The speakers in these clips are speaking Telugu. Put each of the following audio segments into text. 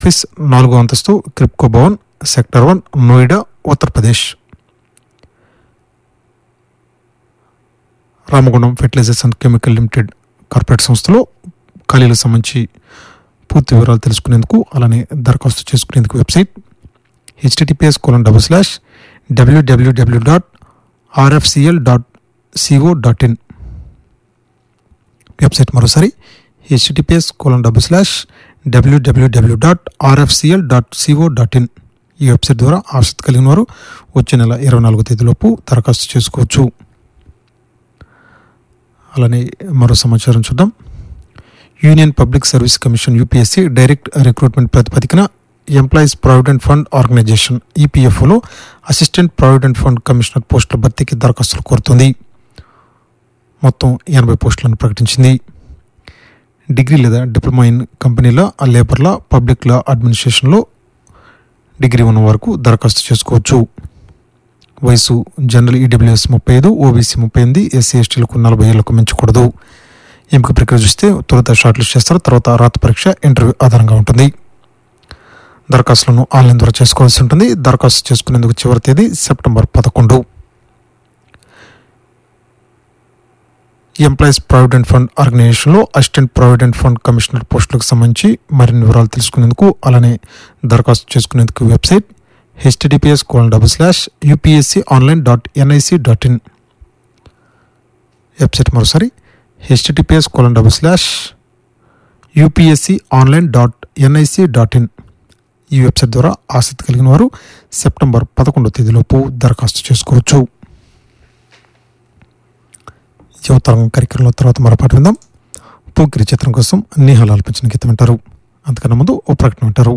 ఆఫీస్ నాలుగో అంతస్తు Kribhco Bhavan sector one Noida Uttar Pradesh Ramagundam fertilizers and chemical limited corporate సంస్థలో ఖాళీలకు సంబంధించి పూర్తి వివరాలు తెలుసుకునేందుకు అలానే దరఖాస్తు చేసుకునేందుకు website HTTPS colon double slash WWW dot RFCL dot CO dot in website మరోసారి HTTPS colon double slash WWW dot RFCL dot CO dot in ఈ వెబ్సైట్ ద్వారా ఆసక్తి కలిగిన వారు వచ్చే నెల ఇరవై నాలుగో తేదీలోపు దరఖాస్తు చేసుకోవచ్చు అలానే మరో సమాచారం చూద్దాం union public service commission UPSC direct recruitment ప్రాతిపదికన ఎంప్లాయీస్ ప్రావిడెంట్ ఫండ్ ఆర్గనైజేషన్ ఈపీఎఫ్ఓలో అసిస్టెంట్ ప్రావిడెంట్ ఫండ్ కమిషనర్ పోస్టుల భర్తీకి దరఖాస్తులు కోరుతుంది మొత్తం ఎనభై పోస్టులను ప్రకటించింది డిగ్రీ లేదా డిప్లొమా ఇన్ కంపెనీల లేబర్ల పబ్లిక్ లా అడ్మినిస్ట్రేషన్లో డిగ్రీ ఉన్న వరకు దరఖాస్తు చేసుకోవచ్చు వయసు జనరల్ ఈడబ్ల్యూఎస్ ముప్పై ఐదు ఓబీసీ ముప్పై ఎనిమిది ఎస్సీ ఎస్టీలకు నలభై ఏళ్లకు మించకూడదు ఎంపిక ప్రక్రియ చూస్తే తొలుత షార్ట్ లిస్ట్ చేస్తారు తర్వాత రాత పరీక్ష ఇంటర్వ్యూ ఆధారంగా ఉంటుంది దరఖాస్తులను ఆన్లైన్ ద్వారా చేసుకోవాల్సి ఉంటుంది దరఖాస్తు చేసుకునేందుకు చివరి తేదీ సెప్టెంబర్ పదకొండు ఎంప్లాయీస్ ప్రావిడెంట్ ఫండ్ ఆర్గనైజేషన్లో అసిస్టెంట్ ప్రావిడెంట్ ఫండ్ కమిషనర్ పోస్టులకు సంబంధించి మరిన్ని వివరాలు తెలుసుకునేందుకు అలానే దరఖాస్తు చేసుకునేందుకు website HTTPS colon double slash UPSC online dot NIC dot in website మరోసారి HTTPS colon double slash UPSC online dot NIC dot in ఈ వెబ్సైట్ ద్వారా ఆసక్తి కలిగిన వారు సెప్టెంబర్ పదకొండవ తేదీలోపు దరఖాస్తు చేసుకోవచ్చు యువతరంగం కార్యక్రమంలో తర్వాత మరో పాట విందాం పోకిరి చిత్రం కోసం నేహాలు ఆలపించిన గీతం వింటారు అంతకన్నా ముందు ఓ ప్రకటన వింటారు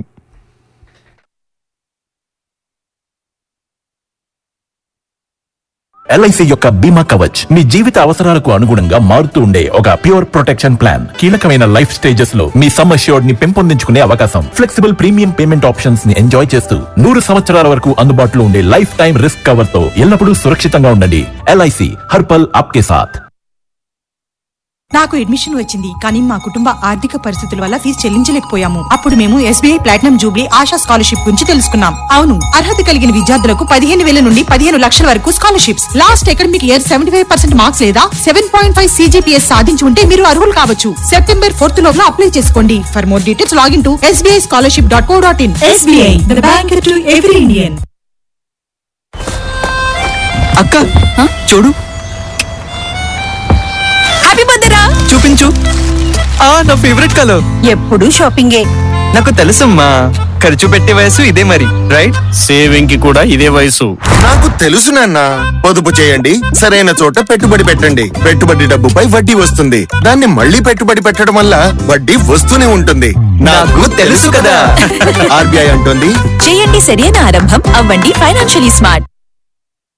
ఎల్ఐసి యొక్క బీమా కవచ్ మీ జీవిత అవసరాలకు అనుగుణంగా మారుతూ ఉండే ఒక ప్యూర్ ప్రొటెక్షన్ ప్లాన్ కీలకమైన లైఫ్ స్టేజెస్ లో మీ సమ్ అష్యూర్డ్ ని పెంపొందించుకునే అవకాశం ఫ్లెక్సిబుల్ ప్రీమియం పేమెంట్ ఆప్షన్స్ ని ఎంజాయ్ చేస్తూ నూరు సంవత్సరాల వరకు అందుబాటులో ఉండే లైఫ్ టైం రిస్క్ కవర్ తో ఎల్లప్పుడూ సురక్షితంగా ఉండండి ఎల్ఐసి హర్పల్ ఆప్కే సాథ్ నాకు అడ్మిషన్ వచ్చింది కానీ మా కుటుంబ ఆర్థిక పరిస్థితుల వల్ల ఫీజు చెల్లించలేకపోయాము అప్పుడు మేము SBI platinum jubilee Asha scholarship గురించి తెలుసుకున్నాం అవును అర్హత కలిగిన విద్యార్థులకు పదిహేను వేల నుండి పదిహేను లక్షల వరకు scholarships last academic year seventy five percent marks లేదా సెవెన్ పాయింట్ ఫైవ్ సీజీపీఎస్ సాధించి ఉంటే మీరు అర్హులు కావచ్చు సెప్టెంబర్ ఫోర్త్ లోపల అప్లై చేసుకోండి for more details login to SBI scholarship dot co dot in SBI the bank to every Indian అక్క చూడు హ్యాపీ బర్త్డేరా చూపించు ఆ నా ఫేవరెట్ కలర్ ఎప్పుడు షాపింగే నాకు తెలుసమ్మా ఖర్చు పెట్టే వయసు ఇదే మరి రైట్ సేవింగ్ కి కూడా ఇదే వయసు నాకు తెలుసు నాన్న పొదుపు చేయండి సరైన చోట పెట్టుబడి పెట్టండి పెట్టుబడి డబ్బుపై వడ్డీ వస్తుంది దాన్ని మళ్ళీ పెట్టుబడి పెట్టడం వల్ల వడ్డీ వస్తూనే ఉంటుంది నాకు తెలుసు కదా ఆర్బీఐ అంటుంది చేయండి సరైన ఆరంభం అవ్వండి ఫైనాన్షియలీ స్మార్ట్